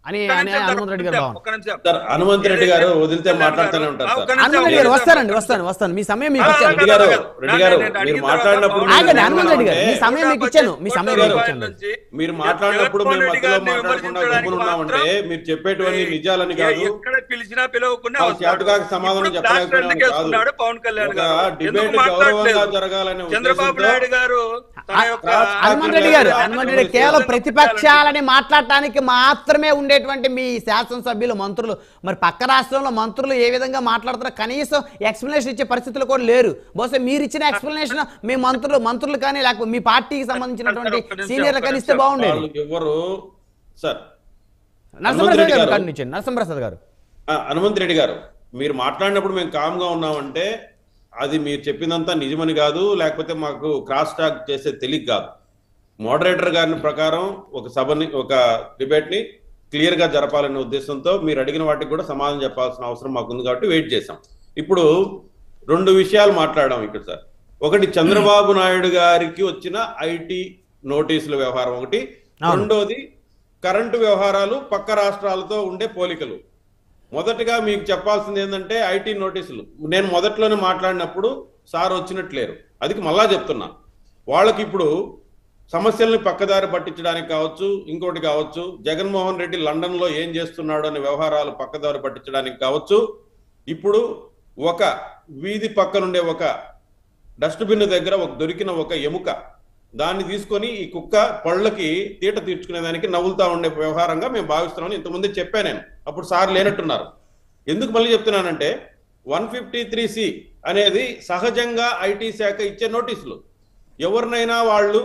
అని ఒక్క అని నిమిషం, హనుమంత్ రెడ్డి గారు భావన ఒక్క నిమిషం. సార్ హనుమంత్ రెడ్డి గారు వదిలితే చంద్రబాబు మాట్లాడుతూనే గారు, ఉంటారు ఆ, సార్ ఒక్క నిమిషం, హనుమంత్ రెడ్డి గారు ఒక్క వస్తారండి నిమిషం. వస్తాను వస్తాను మీ సమయం మీకు ఆ, ఇచ్చాను రెడ్డి గారు కాదు, రెడ్డి కాదు. గారు నేను మీరు అడిగిన మాట్లాడినప్పుడు తర్వాత ఆగండి మీరు హనుమంత్ రెడ్డి గారు మీ ఏమన్నారంటే, సమయం మీకు ఇచ్చాను మీ సమయం మీకు ఇచ్చాను మీరు మాట్లాడినప్పుడు మేము మధ్యలో మాట్లాడకుండా గమ్మున ఉన్నామంటే మీరు చెప్పేటువంటి నిజాలని కాదు ఎక్కడ పిలిచినా పిలవకుండా ఆ వస్తాడు. చేటుకాక సమాధానం ఇప్పుడు చెప్పలేకపోయినా బ్లాక్ బెల్ట్ కాదు. వేసుకున్నాడు పవన్ కళ్యాణ్ ఒక గారు డిబేట్ ఎందుకు గౌరవంగా మాట్లాడలేదు? జరగాలనే చంద్రబాబు ఉద్దేశంతో నాయుడు గారు తన యొక్క హనుమంత్ రెడ్డి గారు హనుమంత్ రెడ్డి కేవలం ప్రతిపక్షాలని మాట్లాడటానికి మాత్రమే ఉండేటువంటి మీ శాసనసభ్యులు మంత్రులు మరి పక్క రాష్ట్రంలో మంత్రులు ఏ విధంగా మాట్లాడుతారో కనీసం ఎక్స్ప్లెనేషన్ ఇచ్చే పరిస్థితులు కూడా లేరు బహుశా మీరు ఇచ్చిన ఎక్స్ప్లెనేషన్ మీ మంత్రులు మంత్రులు కానీ లేకపోతే మీ పార్టీకి సంబంధించినటువంటి ఒక్క నిమిషం, సీనియర్లు ఒక్క కానీ ఇస్తే నిమిషం. బాగుండేది వాళ్ళు ఎవరు సార్ నరసింహప్రసాద్ రెడ్డి గారు గారు. ఖండించండి నరసింహప్రసాద్ గారు ఆ, హనుమంత్ రెడ్డి గారు మీరు మాట్లాడినప్పుడు మేము కామ్గా ఉన్నామంటే అది మీరు చెప్పిందంతా నిజమని కాదు లేకపోతే మాకు క్రాస్ టాక్ చేసే తెలియక కాదు మోడరేటర్ గారిని ప్రకారం ఒక సభని ఒక డిబేట్ ని క్లియర్ గా జరపాలనే ఉద్దేశంతో మీరు అడిగిన వాటికి కూడా సమాధానం చెప్పాల్సిన అవసరం మాకుంది కాబట్టి వెయిట్ చేసాం ఇప్పుడు రెండు విషయాలు మాట్లాడాం ఇక్కడ సార్ ఒకటి చంద్రబాబు నాయుడు గారికి వచ్చిన ఐటీ నోటీసుల వ్యవహారం ఒకటి అవును. రెండోది కరెంటు వ్యవహారాలు పక్క రాష్ట్రాలతో ఉండే పోలికలు మొదటగా మీకు చెప్పాల్సింది ఏంటంటే ఐటీ నోటీసులు నేను మొదట్లోనే మాట్లాడినప్పుడు సార్ వచ్చినట్లేరు అది మళ్ళా చెప్తున్నా వాళ్ళకి ఇప్పుడు సమస్యల్ని పక్కదారి పట్టించడానికి కావచ్చు ఇంకోటి కావచ్చు జగన్మోహన్ రెడ్డి లండన్ లో ఏం చేస్తున్నాడు అనే వ్యవహారాలు పక్కదారి పట్టించడానికి కావచ్చు ఇప్పుడు ఒక వీధి పక్కనుండే ఒక డస్ట్బిన్ దగ్గర ఒక దొరికిన ఒక ఎముక దాన్ని తీసుకొని ఈ కుక్క పళ్ళకి తీట తీర్చుకునేదానికి నవ్వులుతా ఉండే వ్యవహారంగా మేము భావిస్తున్నామని ఇంతకుముందే చెప్పాను నేను అప్పుడు సార్ లేనట్టున్నారు ఎందుకు మళ్ళీ చెప్తున్నానంటే వన్ ఫిఫ్టీ త్రీ సి అనేది సహజంగా ఐటీ శాఖ ఇచ్చే నోటీసులు ఎవరినైనా వాళ్ళు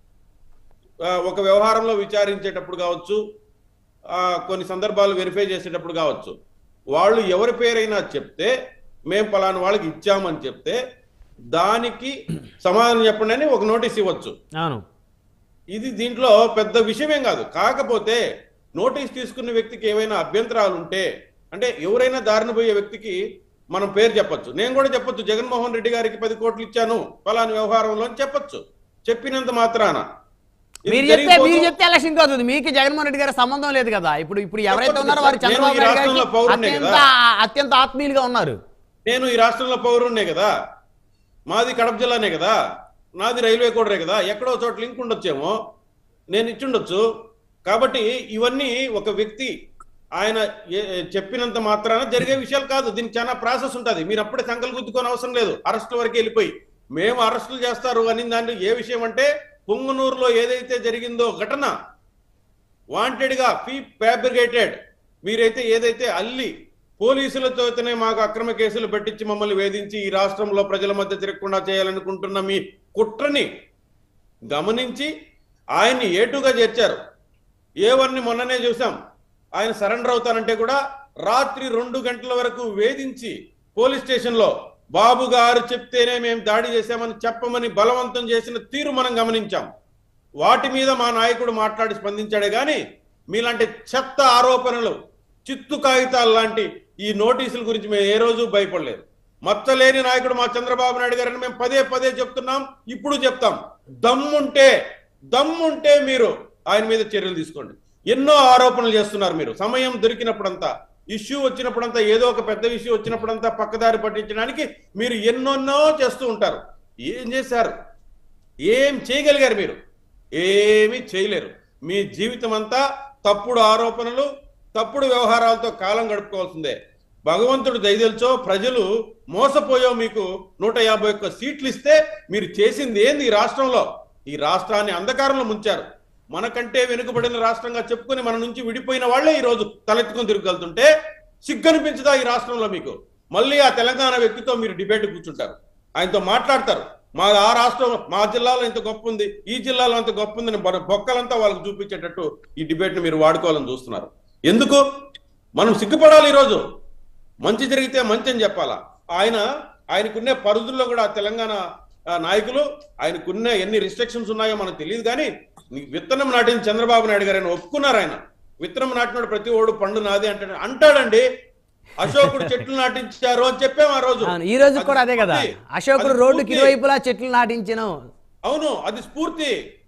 ఆ, ఒక వ్యవహారంలో విచారించేటప్పుడు కావచ్చు ఆ, కొన్ని సందర్భాలు వెరిఫై చేసేటప్పుడు కావచ్చు వాళ్ళు ఎవరి పేరైనా చెప్తే మేము పలానా వాళ్ళకి ఇచ్చామని చెప్తే దానికి సమాధానం చెప్పండి అని ఒక నోటీస్ ఇవ్వచ్చు అవును ఇది దీంట్లో పెద్ద విషయమేం కాదు కాకపోతే నోటీస్ తీసుకున్న వ్యక్తికి ఏమైనా అభ్యంతరాలు ఉంటే అంటే ఎవరైనా దారిన పోయే వ్యక్తికి మనం పేరు చెప్పొచ్చు నేను కూడా చెప్పొచ్చు జగన్మోహన్ రెడ్డి గారికి పది కోట్లు ఇచ్చాను ఫలాని వ్యవహారంలో అని చెప్పొచ్చు చెప్పినంత మాత్రాన ఇది మీరు చెప్తే జరిగిపోతూ- మీరు చెప్తే ఎలక్షన్ అవుతుంది మీకు జగన్మోహన్ రెడ్డి గారి సంబంధం లేదు కదా ఇప్పుడు ఇప్పుడు ఎవరైతే చెప్పొచ్చు ఉన్నారో వారు సార్. నేను చంద్రబాబు ఈ నాయుడు రాష్ట్రంలో గారికి పౌరుణ్ణే అత్యంత కదా. అత్యంత ఆత్మీయులుగా ఉన్నారు నేను ఈ రాష్ట్రంలో పౌరుణ్ణే కదా మాది కడప జిల్లానే కదా నాది రైల్వే కోడరే కదా ఎక్కడో చోట లింక్ ఉండొచ్చేమో నేను ఇచ్చుండొచ్చు కాబట్టి ఇవన్నీ ఒక వ్యక్తి ఆయన ఏ- చెప్పినంత మాత్రాన జరిగే విషయాలు కాదు దీనికి చాలా ప్రాసెస్ ఉంటుంది మీరు అప్పుడే సంకలు గుద్దుకోని అవసరం లేదు అరెస్టుల వరకు వెళ్ళిపోయి మేము అరెస్టులు చేస్తారు అని దాంట్లో ఏ విషయం అంటే పుంగనూరులో ఏదైతే జరిగిందో ఘటన వాంటెడ్ గా ఫీ ఫ్యాబ్రికేటెడ్ మీరైతే ఏదైతే అల్లి పోలీసులతోనే మాకు అక్రమ కేసులు పెట్టించి మమ్మల్ని వేధించి ఈ రాష్ట్రంలో ప్రజల మధ్య తిరగకుండా చేయాలనుకుంటున్న మీ కుట్రని గమనించి ఆయన్ని ఏటుగా చేర్చారు ఏవన్ని మొన్ననే చూసాం ఆయన సరెండర్ అవుతానంటే కూడా రాత్రి రెండు గంటల వరకు వేధించి పోలీస్ స్టేషన్లో బాబు గారు చెప్తేనే మేము దాడి చేశామని చెప్పమని బలవంతం చేసిన తీరు మనం గమనించాం వాటి మీద మా నాయకుడు మాట్లాడి స్పందించాడే గాని మీలాంటి చెత్త ఆరోపణలు చిత్తు కాగితాలు లాంటి ఈ నోటీసుల గురించి మేము ఏ రోజు భయపడలేదు మచ్చలేని నాయకుడు మా చంద్రబాబు నాయుడు గారని మేము పదే పదే చెప్తున్నాం ఇప్పుడు చెప్తాం దమ్ముంటే దమ్ముంటే మీరు ఆయన మీద చర్యలు తీసుకోండి ఎన్నో ఆరోపణలు చేస్తున్నారు మీరు సమయం దొరికినప్పుడంతా ఇష్యూ వచ్చినప్పుడంతా ఏదో ఒక పెద్ద ఇష్యూ వచ్చినప్పుడంతా పక్కదారి పట్టించడానికి మీరు ఎన్నెన్నో చేస్తూ ఉంటారు ఏం చేశారు ఏం చేయగలిగారు మీరు ఏమీ చేయలేరు మీ జీవితం అంతా తప్పుడు ఆరోపణలు తప్పుడు వ్యవహారాలతో కాలం గడుపుకోవాల్సిందే భగవంతుడు దయదెల్చో ప్రజలు మోసపోయో మీకు నూట యాభై ఒక్క సీట్లు ఇస్తే మీరు చేసింది ఏంది ఈ రాష్ట్రంలో ఈ రాష్ట్రాన్ని అంధకారంలో ముంచారు మనకంటే వెనుకబడిన రాష్ట్రంగా చెప్పుకొని మన నుంచి విడిపోయిన వాళ్ళే ఈ రోజు తలెత్తుకొని తిరగలుగుతుంటే సిగ్గనిపించదా ఈ రాష్ట్రంలో మీకు మళ్ళీ ఆ తెలంగాణ వ్యక్తితో మీరు డిబేట్ కూర్చుంటారు ఆయనతో మాట్లాడతారు మా ఆ రాష్ట్రం మా జిల్లాలో ఇంత గొప్ప ఉంది ఈ జిల్లాలో అంత గొప్ప ఉందని మన బొక్కలంతా వాళ్ళకి చూపించేటట్టు ఈ డిబేట్ ని మీరు వాడుకోవాలని చూస్తున్నారు ఎందుకు మనం సిగ్గుపడాలి ఈరోజు మంచి జరిగితే మంచి అని చెప్పాలా ఆయన ఆయనకున్నే పరిధుల్లో కూడా ఆ తెలంగాణ ఆ, నాయకులు ఆయనకున్న ఎన్ని రిస్ట్రిక్షన్స్ ఉన్నాయో మనకు తెలియదు కానీ నీ విత్తనం నాటిన చంద్రబాబు నాయుడు గారు ఆయన ఒప్పుకున్నారు ఆయన విత్తనం నాటినాడు ప్రతి ఓడు పండు నాది అంటాడు అంటాడండి అశోకుడు చెట్లు నాటించారు అని చెప్పాము ఆ రోజు అవును, ఈ రోజు కూడా అదే కదా అది అశోకుడు అది రోడ్డుకి స్ఫూర్తి. ఇరువైపులా చెట్లు నాటించను అవును అది స్ఫూర్తి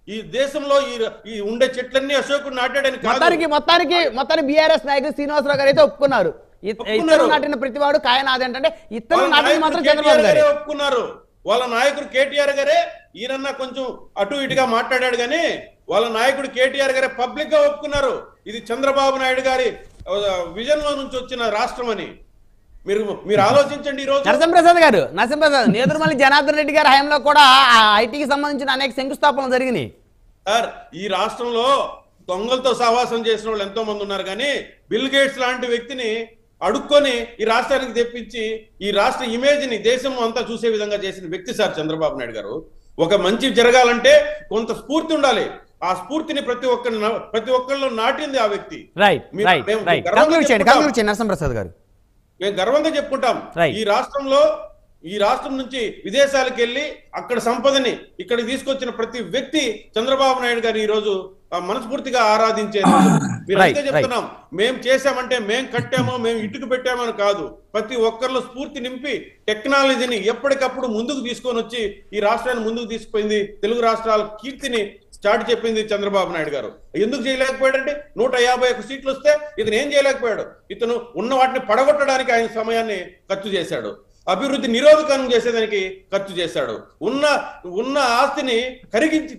ఈ దేశంలో ఈ ఈ ఉండే చెట్లన్నీ అశోకుడు నాటాడని కాదు మొత్తానికి మొత్తానికి మొత్తానికి బీఆర్ఎస్ నాయకులు శ్రీనివాసరావు గారు అయితే ఒప్పుకున్నారు ఇత్- ఒప్పుకున్నారు. ఇతను నాటిన ప్రతివాడు కాయ నాది అంటే ఇతను వాళ్ళ నాటిన నాయకుడు మాత్రం కేటీఆర్ చంద్రబాబు గారే గారు ఒప్పుకున్నారు వాళ్ళ నాయకుడు కేటీఆర్ గారే ఈయనన్నా కొంచెం అటు ఇటుగా మాట్లాడాడు కానీ వాళ్ళ నాయకుడు కేటీఆర్ గారే పబ్లిక్ గా ఒప్పుకున్నారు ఇది చంద్రబాబు నాయుడు గారి విజన్ లో నుంచి వచ్చిన రాష్ట్రం అని మీరు మీరు ఆలోచించండి ఈ రోజు నరసింహప్రసాద్ గారు నరసింహప్రసాద్ నేదురుమల్లి జనార్దన్ రెడ్డి గారి హయాంలో కూడా ఆ ఐటీకి సంబంధించిన అనేక శంకుస్థాపనలు జరిగినాయి సార్ ఈ రాష్ట్రంలో దొంగలతో సహవాసం చేసిన వాళ్ళు ఎంతో మంది ఉన్నారు కానీ బిల్ గేట్స్ లాంటి వ్యక్తిని అడుక్కొని ఈ రాష్ట్రానికి తెప్పించి ఈ రాష్ట్ర ఇమేజ్ ని దేశం అంతా చూసే విధంగా చేసిన వ్యక్తి సార్ చంద్రబాబు నాయుడు గారు ఒక మంచి జరగాలంటే కొంత స్ఫూర్తి ఉండాలి ఆ స్ఫూర్తిని ప్రతి ఒక్కరి ప్రతి ఒక్కరిలో నాటింది ఆ వ్యక్తి రైట్ మీరు- రైట్ మేము రైట్ గర్వంగా కంక్లూడ్ చేయండి చెప్పుకుంటాం. కంక్లూడ్ చేయండి నరసింహప్రసాద్ గారు మేము గర్వంగా చెప్పుకుంటాం Right. ఈ రాష్ట్రంలో ఈ రాష్ట్రం నుంచి విదేశాలకు వెళ్ళి అక్కడ సంపదని ఇక్కడికి తీసుకొచ్చిన ప్రతి వ్యక్తి చంద్రబాబు నాయుడు గారిని ఈ రోజు ఆ, మనస్ఫూర్తిగా ఆరాధించే రోజు. మీరు Right, అందుకే చెప్తున్నాం మేం చేశామంటే మేం కట్టామో మేము ఇటుకు పెట్టామని కాదు ప్రతి ఒక్కరిలో స్ఫూర్తి నింపి టెక్నాలజీని ఎప్పటికప్పుడు ముందుకు తీసుకొని వచ్చి ఈ రాష్ట్రాన్ని ముందుకు తీసుకుపోయింది తెలుగు రాష్ట్రాల కీర్తిని స్టార్ట్ చెప్పింది చంద్రబాబు నాయుడు గారు ఎందుకు చేయలేకపోయాడంటే నూట యాభై ఒక్క సీట్లు వస్తే ఇతను ఏం చేయలేకపోయాడు ఇతను ఉన్న వాటిని పడగొట్టడానికి ఆయన సమయాన్ని ఖర్చు చేశాడు అభివృద్ధి నిరోధకం చేసేదానికి ఖర్చు చేశాడు ఉన్న ఉన్న ఆస్తిని కరిగించి